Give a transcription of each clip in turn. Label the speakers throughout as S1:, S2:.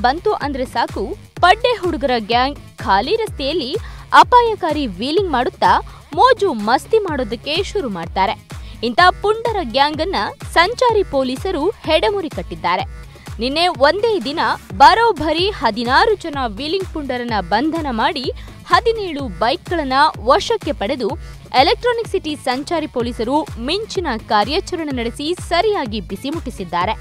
S1: ಬಂತು ಅಂದ್ರೆ ಸಾಕು ಪಡ್ಡೆ ಹುಡುಗರ ಗ್ಯಾಂಗ್ ಖಾಲಿ ರಸ್ತೆಯಲ್ಲಿ ಅಪಾಯಕಾರಿ ವೀಲಿಂಗ್ ಮಾಡುತ್ತಾ ಮೋಜು ಮಸ್ತಿ ಮಾಡೋದಕ್ಕೆ ಶುರು ಮಾಡ್ತಾರೆ ಇಂಥ ಪುಂಡರ ಗ್ಯಾಂಗ್ ಅನ್ನ ಸಂಚಾರಿ ಪೊಲೀಸರು ಹೆಡಮುರಿ ಕಟ್ಟಿದ್ದಾರೆ ನಿನ್ನೆ ಒಂದೇ ದಿನ ಬರೋಬ್ಬರಿ ಹದಿನಾರು ಜನ ವೀಲಿಂಗ್ ಪುಂಡರನ್ನ ಬಂಧನ ಮಾಡಿ ಹದಿನೇಳು ಬೈಕ್ಗಳನ್ನ ವಶಕ್ಕೆ ಪಡೆದು ಎಲೆಕ್ಟ್ರಾನಿಕ್ ಸಿಟಿ ಸಂಚಾರಿ ಪೊಲೀಸರು ಮಿಂಚಿನ ಕಾರ್ಯಾಚರಣೆ ನಡೆಸಿ ಸರಿಯಾಗಿ ಬಿಸಿ ಮುಟ್ಟಿಸಿದ್ದಾರೆ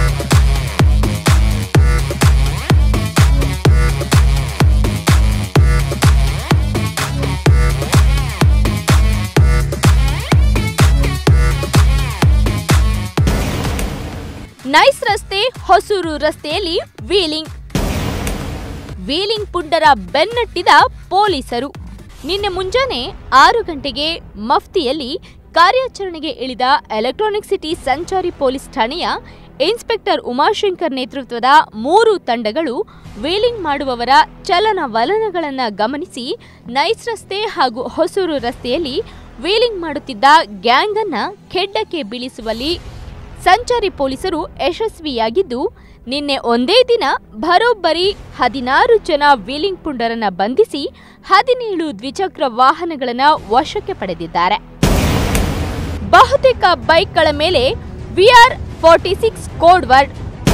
S1: ನೈಸ್ ರಸ್ತೆ ಹೊಸೂರು ರಸ್ತೆಯಲ್ಲಿ ವೀಲಿಂಗ್ ವೀಲಿಂಗ್ ಪುಂಡರ ಬೆನ್ನಟ್ಟಿದ ಪೊಲೀಸರು ನಿನ್ನೆ ಮುಂಜಾನೆ ಆರು ಗಂಟೆಗೆ ಮಫ್ತಿಯಲ್ಲಿ ಕಾರ್ಯಾಚರಣೆಗೆ ಇಳಿದ ಎಲೆಕ್ಟ್ರಾನಿಕ್ ಸಿಟಿ ಸಂಚಾರಿ ಪೊಲೀಸ್ ಠಾಣೆಯ ಇನ್ಸ್ಪೆಕ್ಟರ್ ಉಮಾಶಂಕರ್ ನೇತೃತ್ವದ ಮೂರು ತಂಡಗಳು ವೀಲಿಂಗ್ ಮಾಡುವವರ ಚಲನವಲನಗಳನ್ನು ಗಮನಿಸಿ ನೈಸ್ ರಸ್ತೆ ಹಾಗೂ ಹೊಸೂರು ರಸ್ತೆಯಲ್ಲಿ ವೀಲಿಂಗ್ ಮಾಡುತ್ತಿದ್ದ ಗ್ಯಾಂಗ್ ಅನ್ನ ಖೆಡ್ಡಕ್ಕೆ ಬೀಳಿಸುವಲ್ಲಿ ಸಂಚಾರಿ ಪೊಲೀಸರು ಯಶಸ್ವಿಯಾಗಿದ್ದು ನಿನ್ನೆ ಒಂದೇ ದಿನ ಬರೋಬ್ಬರಿ ಹದಿನಾರು ಜನ ವೀಲಿಂಗ್ ಪುಂಡರನ್ನ ಬಂಧಿಸಿ ಹದಿನೇಳು ದ್ವಿಚಕ್ರ ವಾಹನಗಳನ್ನ ವಶಕ್ಕೆ ಪಡೆದಿದ್ದಾರೆ ಬಹುತೇಕ ಬೈಕ್ಗಳ ಮೇಲೆ VR forty six code word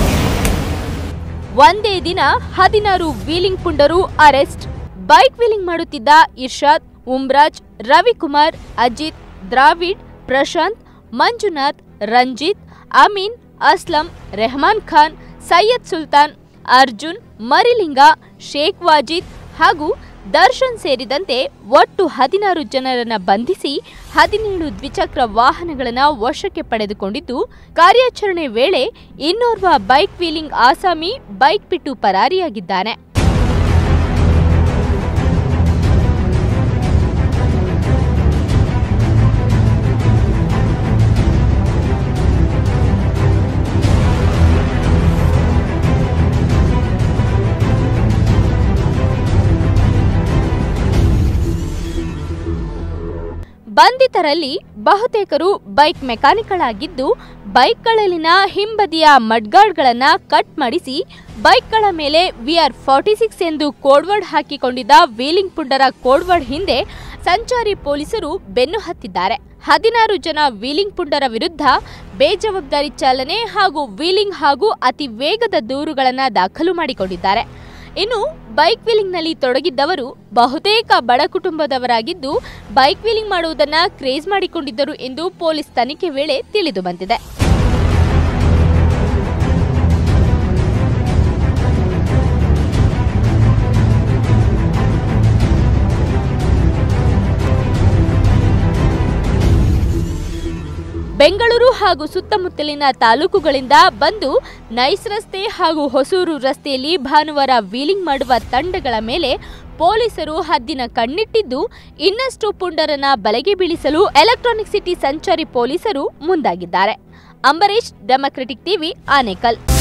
S1: ಒಂದೇ ದಿನ ಹದಿನಾರು ವೀಲಿಂಗ್ ಪುಂಡರು ಅರೆಸ್ಟ್ ಬೈಕ್ ವೀಲಿಂಗ್ ಮಾಡುತ್ತಿದ್ದ ಇರ್ಷಾದ್ ಉಮ್ರಾಜ್ ರವಿಕುಮಾರ್ ಅಜಿತ್ ದ್ರಾವಿಡ್ ಪ್ರಶಾಂತ್ ಮಂಜುನಾಥ್ ರಂಜಿತ್ ಅಮೀನ್ ಅಸ್ಲಂ ರೆಹಮಾನ್ ಖಾನ್ ಸೈಯದ್ ಸುಲ್ತಾನ್ ಅರ್ಜುನ್ ಮರಿಲಿಂಗ ಶೇಖ್ ವಾಜಿದ್ ಹಾಗೂ ದರ್ಶನ್ ಸೇರಿದಂತೆ ಒಟ್ಟು ಹದಿನಾರು ಜನರನ್ನ ಬಂಧಿಸಿ ಹದಿನೇಳು ದ್ವಿಚಕ್ರ ವಾಹನಗಳನ್ನು ವಶಕ್ಕೆ ಪಡೆದುಕೊಂಡಿದ್ದು ಕಾರ್ಯಾಚರಣೆ ವೇಳೆ ಇನ್ನೋರ್ವ ಬೈಕ್ ವೀಲಿಂಗ್ ಆಸಾಮಿ ಬೈಕ್ ಬಿಟ್ಟು ಪರಾರಿಯಾಗಿದ್ದಾನೆ ಬಂಧಿತರಲ್ಲಿ ಬಹುತೇಕರು ಬೈಕ್ ಮೆಕ್ಯಾನಿಕ್ಗಳಾಗಿದ್ದು ಬೈಕ್ಗಳಲ್ಲಿನ ಹಿಂಬದಿಯ ಮಡ್ಗಾರ್ಡ್ಗಳನ್ನ ಕಟ್ ಮಾಡಿಸಿ ಬೈಕ್ಗಳ ಮೇಲೆ ವಿಆರ್ ಫಾರ್ಟಿ ಸಿಕ್ಸ್ ಎಂದು ಕೋಡ್ವರ್ಡ್ ಹಾಕಿಕೊಂಡಿದ್ದ ವೀಲಿಂಗ್ ಪುಂಡರ ಕೋಡ್ವರ್ಡ್ ಹಿಂದೆ ಸಂಚಾರಿ ಪೊಲೀಸರು ಬೆನ್ನು ಹತ್ತಿದ್ದಾರೆ ಹದಿನಾರು ಜನ ವೀಲಿಂಗ್ ಪುಂಡರ ವಿರುದ್ಧ ಬೇಜವಾಬ್ದಾರಿ ಚಾಲನೆ ಹಾಗೂ ವೀಲಿಂಗ್ ಹಾಗೂ ಅತಿ ವೇಗದ ದೂರುಗಳನ್ನು ದಾಖಲು ಮಾಡಿಕೊಂಡಿದ್ದಾರೆ ಇನ್ನು ಬೈಕ್ ವೀಲಿಂಗ್ನಲ್ಲಿ ತೊಡಗಿದ್ದವರು ಬಹುತೇಕ ಬಡ ಕುಟುಂಬದವರಾಗಿದ್ದು ಬೈಕ್ ವೀಲಿಂಗ್ ಮಾಡುವುದನ್ನ ಕ್ರೇಜ್ ಮಾಡಿಕೊಂಡಿದ್ದರು ಎಂದು ಪೊಲೀಸ್ ತನಿಖೆ ವೇಳೆ ತಿಳಿದು ಬಂದಿದೆ ಬೆಂಗಳೂರು ಹಾಗೂ ಸುತ್ತಮುತ್ತಲಿನ ತಾಲೂಕುಗಳಿಂದ ಬಂದು ನೈಸ್ ರಸ್ತೆ ಹಾಗೂ ಹೊಸೂರು ರಸ್ತೆಯಲ್ಲಿ ಭಾನುವಾರ ವೀಲಿಂಗ್ ಮಾಡುವ ತಂಡಗಳ ಮೇಲೆ ಪೊಲೀಸರು ಹದ್ದಿನ ಕಣ್ಣಿಟ್ಟಿದ್ದು ಇನ್ನಷ್ಟು ಪುಂಡರನ್ನ ಬಲೆಗೆ ಬೀಳಿಸಲು ಎಲೆಕ್ಟ್ರಾನಿಕ್ ಸಿಟಿ ಸಂಚಾರಿ ಪೊಲೀಸರು ಮುಂದಾಗಿದ್ದಾರೆ ಅಂಬರೀಶ್ ಡೆಮೊಕ್ರೆಟಿಕ್ ಟಿವಿ ಆನೇಕಲ್